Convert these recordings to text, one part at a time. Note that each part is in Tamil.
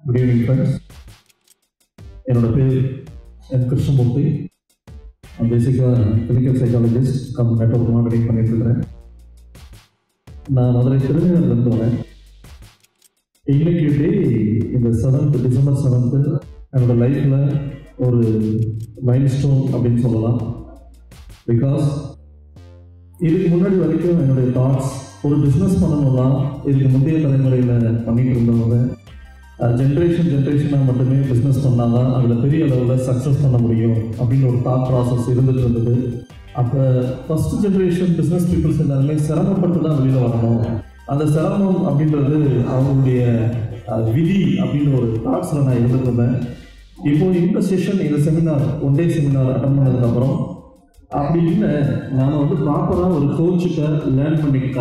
குட் ஈவினிங் ஃப்ரெண்ட்ஸ் என்னோட பேர் என் கிருஷ்ணமூர்த்தி நான் பேசிக்காக clinical psychologist cum network marketing பண்ணிட்டு இருக்கிறேன் நான் மதுரை திருநெல்வேலிருந்து வரேன் இன்னைக்கு டே இந்த செவன்த் டிசம்பர் செவன்த்து என்னோட லைஃப்பில் ஒரு மைல் ஸ்டோன் அப்படின்னு சொல்லலாம் பிகாஸ் இதுக்கு முன்னாடி வரைக்கும் என்னுடைய தாட்ஸ் ஒரு பிஸ்னஸ் பண்ணணும்னா இதுக்கு முந்தைய தலைமுறையில் பண்ணிட்டு இருந்தவங்க ஜென்ரேஷன் ஜென்ரேஷனாக மட்டுமே பிஸ்னஸ் பண்ணாதான் அதில் பெரிய அளவில் சக்ஸஸ் பண்ண முடியும் அப்படின்னு ஒரு தாட் ப்ராசஸ் இருந்துட்டு இருந்தது அப்போ ஃபஸ்ட் ஜென்ரேஷன் பிஸ்னஸ் பீப்புள்ஸ் எல்லாருமே சிரமப்பட்டு தான் வெளியில் வரணும் அந்த சிரமம் அப்படின்றது அவங்களுடைய அஹ், விதி அப்படின்னு ஒரு தாட்ஸில் நான் இருந்துட்டு இருந்தேன் இப்போ இந்த செஷன் இந்த seminar one day seminar attend பண்ணதுக்கப்புறம் அப்படி இல்லை நாம் வந்து ப்ராப்பராக ஒரு கோச்சுக்கிட்ட லேர்ன் பண்ணிக்கிட்டா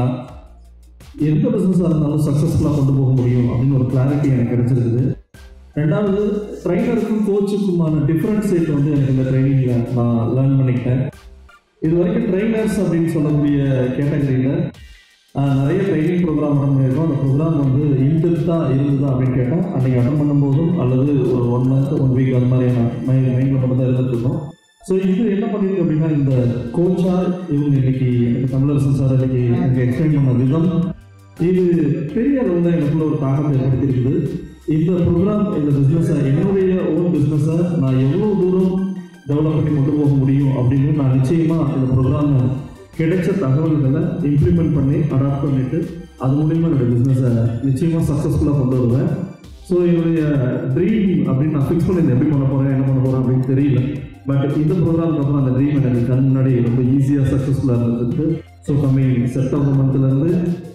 எந்த பிஸ்னஸாக இருந்தாலும் சக்ஸஸ்ஃபுல்லாக கொண்டு போக முடியும் அப்படின்னு ஒரு கிளாரிட்டி எனக்கு கிடைச்சிருக்குது ரெண்டாவது ட்ரைனருக்கும் கோச்சுக்குமான டிஃப்ரென்ஸேட் வந்து எனக்கு இந்த ட்ரைனிங்கில் நான் லேர்ன் பண்ணிக்கிட்டேன் இது வரைக்கும் ட்ரைனர்ஸ் அப்படின்னு சொல்லக்கூடிய கேட்டகரியில் நிறைய ட்ரைனிங் ப்ரோக்ராம் அட்டன் பண்ணியிருக்கோம் அந்த ப்ரோக்ராம் வந்து இன்டெப்த்தாக இருந்ததா அப்படின்னு கேட்டால் அன்றைக்கி அட்டன் பண்ணும்போதும் அல்லது ஒரு ஒன் மந்த் ஒன் வீக் அது மாதிரியான மைண்ட் மைண்டில் மட்டும் தான் இருந்துட்டு இருக்கோம் ஸோ இது என்ன பண்ணியிருக்கு அப்படின்னா இந்த கோச்சா இவங்க இன்னைக்கு எனக்கு தமிழரசன் சார் இன்னைக்கு எனக்கு எக்ஸ்பிளைன் பண்ண விதம் இது பெரிய அளவில் எனக்குள்ள ஒரு தாக்கத்தை ஏற்படுத்தியிருக்குது இந்த ப்ரோக்ராம் இந்த பிஸ்னஸை என்னுடைய ஓன் பிஸ்னஸை நான் எவ்வளோ தூரம் டெவலப் பண்ணி கொண்டு போக முடியும் அப்படின்னு நான் நிச்சயமாக இந்த ப்ரோக்ராமை கிடைச்ச தகவல்களை இம்ப்ளிமெண்ட் பண்ணி அடாப்ட் பண்ணிட்டு அது மூலிமா என்னுடைய பிஸ்னஸை நிச்சயமாக சக்ஸஸ்ஃபுல்லாக கொண்டு வருவேன் ஸோ என்னுடைய ட்ரீம் அப்படின்னு நான் ஃபிக்ஸ் பண்ணி எப்படி பண்ண போகிறேன் என்ன பண்ண போகிறேன் அப்படின்னு தெரியல பட் இந்த ப்ரோக்ராமுக்கு அப்புறம் அந்த ட்ரீம் எனக்கு கண் முன்னாடி ரொம்ப ஈஸியாக சக்ஸஸ்ஃபுல்லாக இருந்துருக்கு ஸோ கம்மிங் செப்டம்பர் மந்த்லேருந்து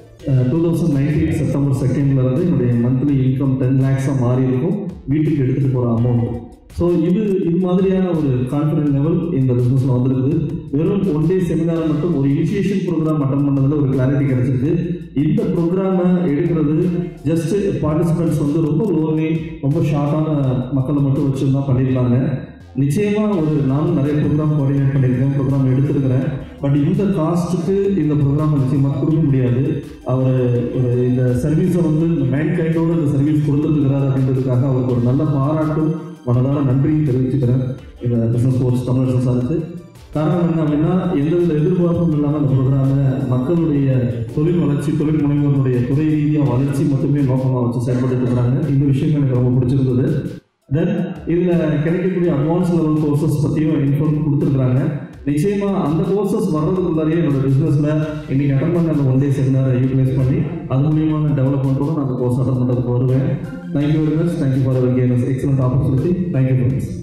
டூ தௌசண்ட் நைன்டீன் செப்டம்பர் செகண்ட்லேருந்து என்னுடைய மந்த்லி இன்கம் டென் லேக்ஸாக மாறி இருக்கும் வீட்டுக்கு எடுத்துகிட்டு போகிற அமௌண்ட் ஸோ இது இது மாதிரியான ஒரு கான்ஃபிடன்ட் லெவல் இந்த பிஸ்னஸில் வந்திருக்குது வெறும் ஒன் டே செமினார் மட்டும் ஒரு இனிஷியேஷன் ப்ரோக்ராம் அட்டன் பண்ணதில் ஒரு கிளாரிட்டி கிடைச்சிருக்கு இந்த ப்ரோக்ராமை எடுக்கிறது ஜஸ்ட் பார்ட்டிசிபெண்ட்ஸ் வந்து ரொம்ப லோன்லி ரொம்ப ஷார்ட்டான மக்களை மட்டும் வச்சு தான் பண்ணியிருக்காங்க நிச்சயமாக ஒரு நானும் நிறைய ப்ரோக்ராம் கோஆர்டினேட் பண்ணியிருக்கேன் ப்ரோக்ராம் எடுத்திருக்கிறேன் பட் இந்த காஸ்ட்டுக்கு இந்த ப்ரோக்ராம் நிச்சயமாக கொடுக்க முடியாது அவர் ஒரு இந்த சர்வீஸை வந்து இந்த மேன் கைண்டோட இந்த சர்வீஸ் கொடுத்துருக்கிறார் அப்படின்றதுக்காக அவருக்கு ஒரு நல்ல பாராட்டும் மனதார நன்றியும் தெரிவிச்சுக்கிறேன் இந்த பிஸ்னஸ் கோர்ஸ் தமிழரசன் சாருக்கு காரணம் என்ன அப்படின்னா எந்தவித எதிர்பார்ப்பும் இல்லாமல் அந்த ப்ரோக்ராமை மக்களுடைய தொழில் வளர்ச்சி தொழில் முனைவோருடைய துறை ரீதியாக வளர்ச்சி மட்டுமே நோக்கமாக வச்சு செயல்பட்டு இருக்கிறாங்க இந்த விஷயம் எனக்கு ரொம்ப பிடிச்சிருந்தது தென் இதில் கிடைக்கக்கூடிய அட்வான்ஸ் லெவல் கோர்சஸ் பற்றியும் இன்ஃபார்ம் கொடுத்துருக்குறாங்க நிச்சயமாக அந்த கோர்சஸ் வர்றதுக்குள்ளாரியே என்னோட பிஸ்னஸில் இன்னைக்கு அட்டன் பண்ண அந்த ஒன் டே செமினாரை யூட்டிலைஸ் பண்ணி அது மூலியமான டெவலப்மெண்ட்டோட நான் அந்த கோர்ஸ் அட்டன் பண்ணுறதுக்கு வருவேன் thank you very much thank you for excellent opportunity thank you friends